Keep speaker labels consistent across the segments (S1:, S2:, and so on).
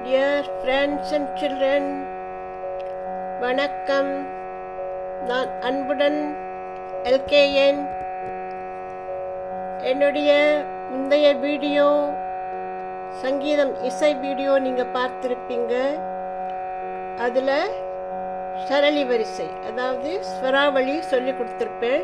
S1: Dear friends and children, வணக்கம் நான் அன்புடன் எல்கேஎன் என்னுடைய முந்தைய வீடியோ சங்கீதம் இசை வீடியோ நீங்கள் பார்த்துருப்பீங்க அதில் சரளி வரிசை அதாவது ஸ்வராவளி சொல்லி கொடுத்துருப்பேன்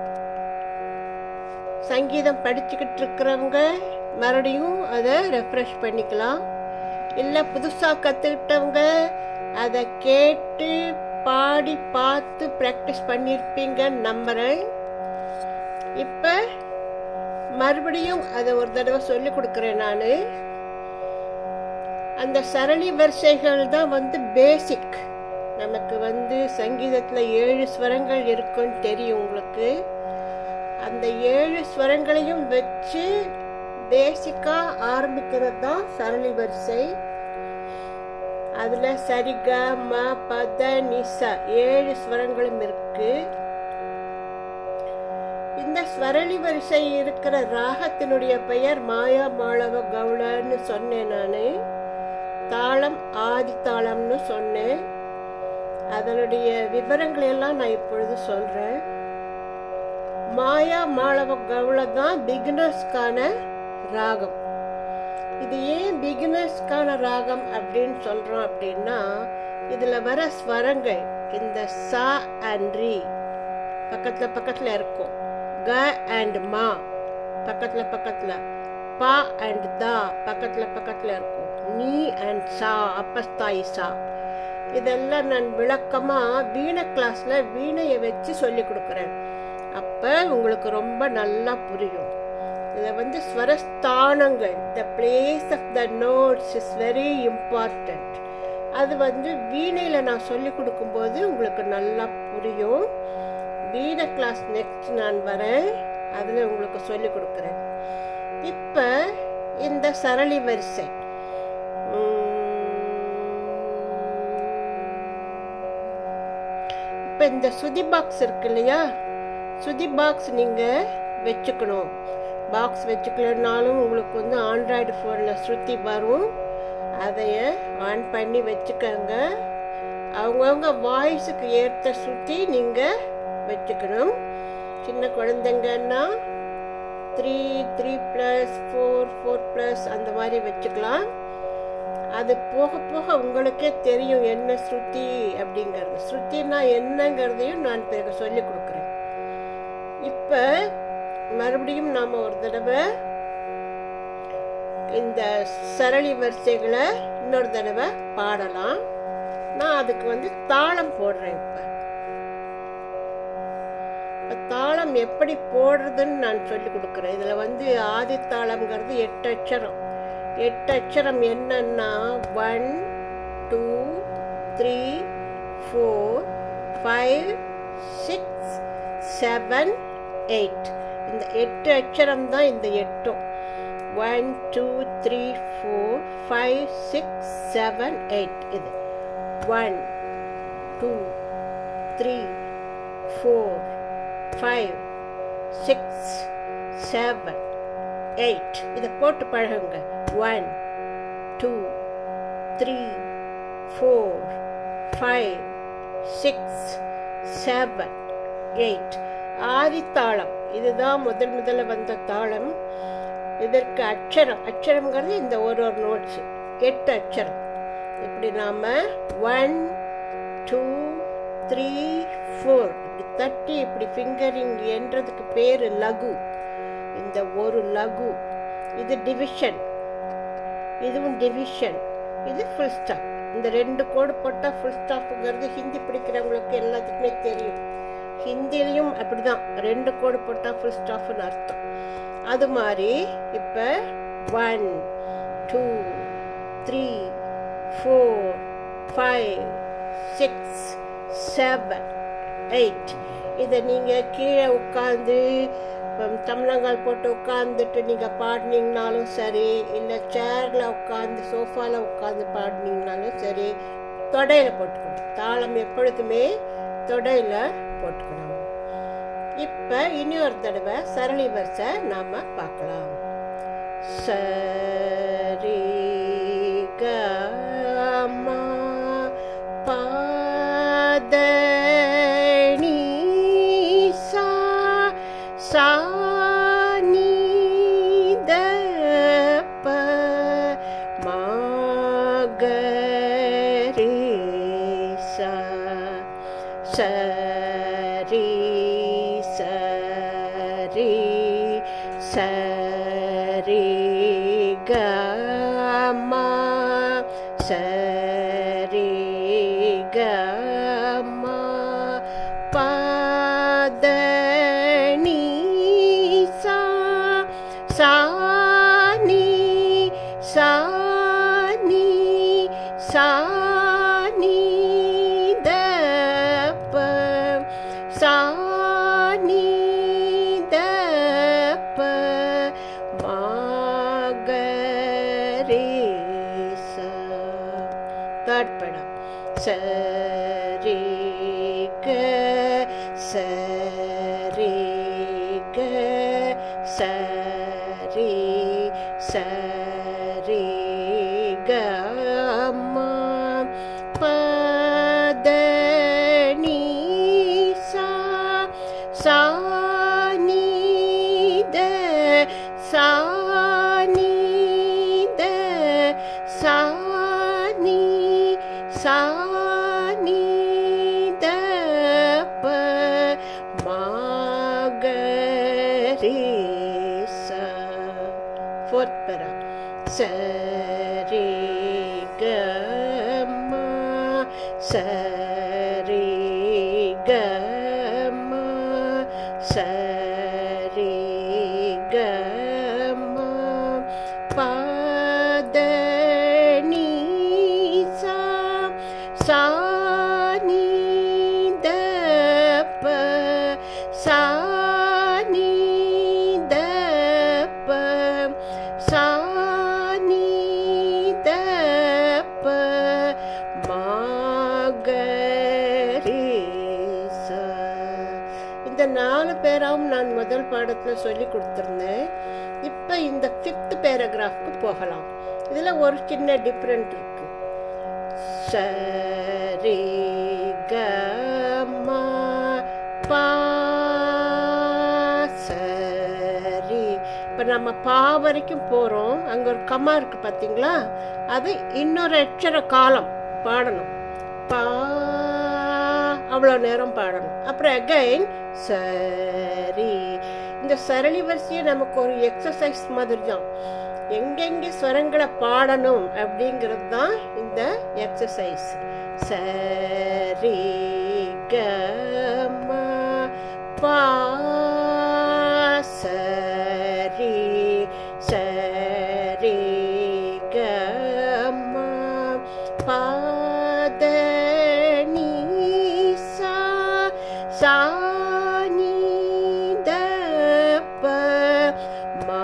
S1: சங்கீதம் படிச்சுக்கிட்டு இருக்கிறவங்க மறுபடியும் அதை ரெஃப்ரெஷ் பண்ணிக்கலாம் இல்லை புதுசாக கற்றுக்கிட்டவங்க அதை கேட்டு பாடி பார்த்து ப்ராக்டிஸ் பண்ணியிருப்பீங்கன்னு நம்புகிறேன் இப்போ மறுபடியும் அதை ஒரு தடவை சொல்லி கொடுக்குறேன் நான் அந்த சரளி வரிசைகள் தான் வந்து பேசிக் நமக்கு வந்து சங்கீதத்தில் ஏழு ஸ்வரங்கள் இருக்குன்னு தெரியும் உங்களுக்கு அந்த ஏழு ஸ்வரங்களையும் வச்சு பேசிக்காக ஆரம்பிக்கிறது தான் சரளி வரிசை அதில் சரிக ம பத நிசா ஏழு ஸ்வரங்களும் இருக்கு இந்த ஸ்வரளி வரிசை இருக்கிற ராகத்தினுடைய பெயர் மாயா மாளவ கவுளன்னு சொன்னேன் நான் தாளம் ஆதி தாளம்னு சொன்னேன் அதனுடைய விவரங்களை எல்லாம் நான் இப்பொழுது சொல்றேன் மாயா மாளவ கவுள தான் பிகினர்ஸ்க்கான ராகம் இது ஏன் பிகினர்ஸ்க்கான ராகம் அப்படின்னு சொல்றோம் அப்படின்னா இதுல வர ஸ்வரங்கள் இந்த சா அண்ட் ரீ பக்கத்துல பக்கத்துல இருக்கும் க அண்ட் மா பக்கத்துல பக்கத்துல பா அண்ட் தா பக்கத்துல பக்கத்துல இருக்கும் நீ அண்ட் சா அப்பஸ்தாயி சா இதெல்லாம் நான் விளக்கமா வீணை கிளாஸ்ல வீணையை வச்சு சொல்லி கொடுக்குறேன் அப்ப உங்களுக்கு ரொம்ப நல்லா புரியும் இதில் வந்து ஸ்வரஸ்தானங்கள் the place of the notes is very important அது வந்து வீணையில் நான் சொல்லி கொடுக்கும்போது உங்களுக்கு நல்லா புரியும் வீணை கிளாஸ் நெக்ஸ்ட் நான் வரேன் அதில் உங்களுக்கு சொல்லி கொடுக்குறேன் இப்போ இந்த சரளி வரிசை இப்போ இந்த சுதி பாக்ஸ் இருக்கு இல்லையா சுதி பாக்ஸ் நீங்கள் வச்சுக்கணும் பாக்ஸ் வச்சுக்கலனாலும் உங்களுக்கு வந்து ஆண்ட்ராய்டு ஃபோனில் ஸ்ருதி வரும் அதைய ஆன் பண்ணி வச்சுக்கோங்க அவங்கவுங்க வாய்ஸுக்கு ஏற்ற ஸ்ருதி நீங்கள் வச்சுக்கணும் சின்ன குழந்தைங்கன்னா three three plus four four plus அந்த மாதிரி வச்சுக்கலாம் அது போக போக உங்களுக்கே தெரியும் என்ன ஸ்ருதி அப்படிங்கிறது ஸ்ருத்தினா என்னங்கிறதையும் நான் பிறகு சொல்லி கொடுக்குறேன் இப்போ மறுபடியும் நாம் ஒரு தடவை இந்த சரளி வரிசைகளை இன்னொரு தடவை பாடலாம் நான் அதுக்கு வந்து தாளம் போடுறேன் இப்போ இப்போ தாளம் எப்படி போடுறதுன்னு நான் சொல்லி கொடுக்குறேன் இதில் வந்து ஆதி தாளம்ங்கிறது எட்டு அச்சரம் எட்டு அச்சரம் என்னன்னா one two three four five six seven eight இந்த எட்டு அச்சரம் தான் இந்த எட்டும் one two three four five six seven eight இது one two three four five six seven eight இதை போட்டு பழகுங்க one two three four five six seven eight ஆதித்தாளம் இதுதான் முதல் முதல்ல வந்த தாளம் இதற்கு அச்சரம் அச்சரம்ங்கிறது இந்த ஒரு ஒரு நோட்ஸ் எட்டு அச்சரம் இப்படி நாம ஒன் டூ த்ரீ ஃபோர் இப்படி தட்டி இப்படி ஃபிங்கரிங் என்றதுக்கு பேர் லகு இந்த ஒரு லகு இது டிவிஷன் இதுவும் டிவிஷன் இது ஃபுல் ஸ்டாப் இந்த ரெண்டு கோடு போட்டால் ஃபுல் ஸ்டாப்புங்கிறது ஹிந்தி பிடிக்கிறவங்களுக்கு எல்லாத்துக்குமே தெரியும் ஹிந்திலையும் அப்படிதான் ரெண்டு கோடு போட்டால் ஃபுல் ஸ்டாப்னு அர்த்தம் அது மாதிரி இப்போ one two three four five six seven eight இதை நீங்கள் கீழே உட்காந்து தமிழங்கால் போட்டு உட்காந்துட்டு நீங்கள் பாடினீங்கனாலும் சரி இல்லை சேரில் உட்காந்து சோஃபாவில் உட்காந்து பாடினீங்கனாலும் சரி தொடையில் போட்டுக்கணும் தாளம் எப்பொழுதுமே தொடையில் போட்டுக்கணும் இப்போ இனி ஒரு தடவை சரளி வரிசை நாம் பார்க்கலாம் சரி க சரி சரி சரி கமா சரி கமா பத நீ சா சா நீ சா நீ சா நீ த ப சா நீ த ப மா க ரே சா தேர்ட் படம் சரி க சரி க சரி சரி க மா பத நீ சா சா நீ த சா நீ த சா நீ சா நீ த ப மா க ரே சா ஃபோர்த் பரா சரி க மா சரி க மா சரி க மா பத நீ சா சா நீ த ப சா நீ த ப சா நீ த ப மா க ரே சா இந்த நாலு பேராவும் நான் முதல் பாடத்தில் சொல்லி கொடுத்துருந்தேன் இப்போ இந்த ஃபிஃப்த் பேராகிராஃப்க்கு போகலாம் இதில் ஒரு சின்ன டிஃப்ரெண்ட் இருக்கு சரி க மா பா சரி இப்போ நம்ம பா வரைக்கும் போகிறோம் அங்கே ஒரு கம்மா இருக்கு பார்த்தீங்களா அது இன்னொரு அட்சர காலம் பாடணும் பா அவ்வளோ நேரம் பாடணும் அப்புறம் அகைன் சரி இந்த சரளி வரிசையை நமக்கு ஒரு எக்ஸசைஸ் மாதிரி தான் எங்கெங்கே ஸ்வரங்களை பாடணும் அப்படிங்கிறது தான் இந்த எக்ஸசைஸ் சரி க ம பா சரி சரி க ம பத நீ சா சா நீ த ப மா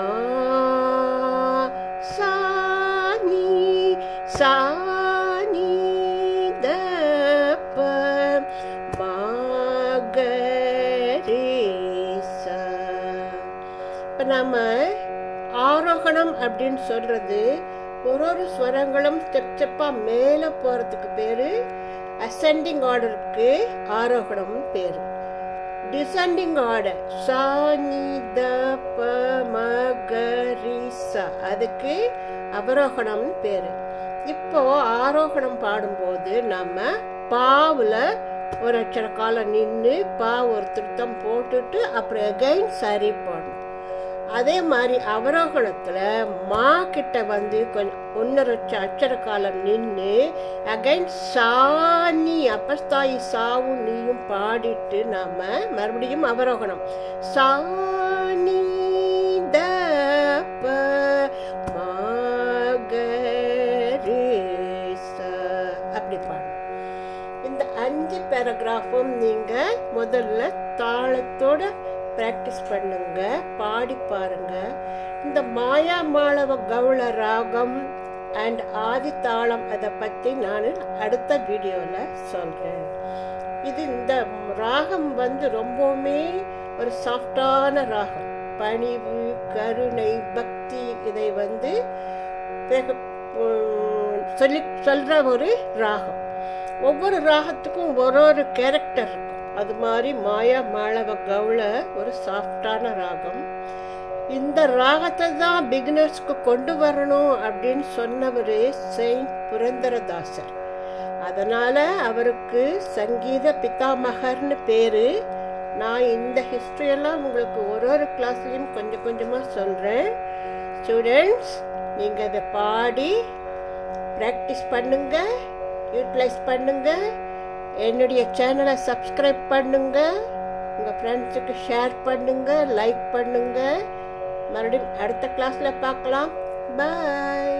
S1: சா நீ சா நீ த ப மா க ரே சா இப்போ நம்ம ஆரோகணம் அப்படின்னு சொல்றது ஒரு ஒரு ஸ்வரங்களும் ஸ்டெப் ஸ்டெப்பாக மேலே போகிறதுக்கு பேர் அசெண்டிங் ஆர்டருக்கு ஆரோகணம் பேர் டிசெண்டிங் ஆர்டர் சா நீ த ப ம க ரி ச அதுக்கு அவரோகணம்னு பேரு இப்போ ஆரோகணம் பாடும்போது நம்ம பாவில் ஒரு அச்சர காலம் நின்று பா ஒரு திருத்தம் போட்டுட்டு அப்புறம் எகைன் சரி பாடணும் அதே மாதிரி அவரோகணத்துல மா கிட்ட வந்து கொஞ்சம் ஒன்னரை அச்சர காலம் நின்று அகைன் சாணி அப்பஸ்தாயி சாவும் நீயும் பாடிட்டு நாம மறுபடியும் அவரோகணம் சாணி த ப மா க ரே ச அப்படி பாடணும் இந்த அஞ்சு பேராகிராஃபும் நீங்க முதல்ல தாளத்தோட ப்ராக்டிஸ் பண்ணுங்க பாடி பாருங்க இந்த மாயா மாளவ கவுள ராகம் அண்ட் ஆதி தாளம் அதை பற்றி நான் அடுத்த வீடியோவில் சொல்கிறேன் இது இந்த ராகம் வந்து ரொம்பவுமே ஒரு சாஃப்டான ராகம் பணிவு கருணை பக்தி இதை வந்து வெகு- உம், சொல்லி சொல்கிற ஒரு ராகம் ஒவ்வொரு ராகத்துக்கும் ஒரு ஒரு கேரக்டர் இருக்கும் அது மாதிரி மாயா மாளவ கவுள ஒரு சாஃப்டான ராகம் இந்த ராகத்தை தான் பிகினர்ஸ்க்கு கொண்டு வரணும் அப்படின்னு சொன்னவர் செயின்ட் புரந்தரதாசர் அதனால அவருக்கு சங்கீத பிதாமகர்னு பேரு நான் இந்த history எல்லாம் உங்களுக்கு ஒரு ஒரு கிளாஸ்லயும் கொஞ்சம் கொஞ்சமா சொல்றேன் ஸ்டூடெண்ட்ஸ் நீங்க அதை பாடி ப்ராக்டிஸ் பண்ணுங்க யூட்டிலைஸ் பண்ணுங்க என்னுடைய சேனலை சப்ஸ்கிரைப் பண்ணுங்க உங்க ஃப்ரெண்ட்ஸுக்கு ஷேர் பண்ணுங்க லைக் பண்ணுங்க மறுபடியும் அடுத்த கிளாஸ்ல பார்க்கலாம் பாய்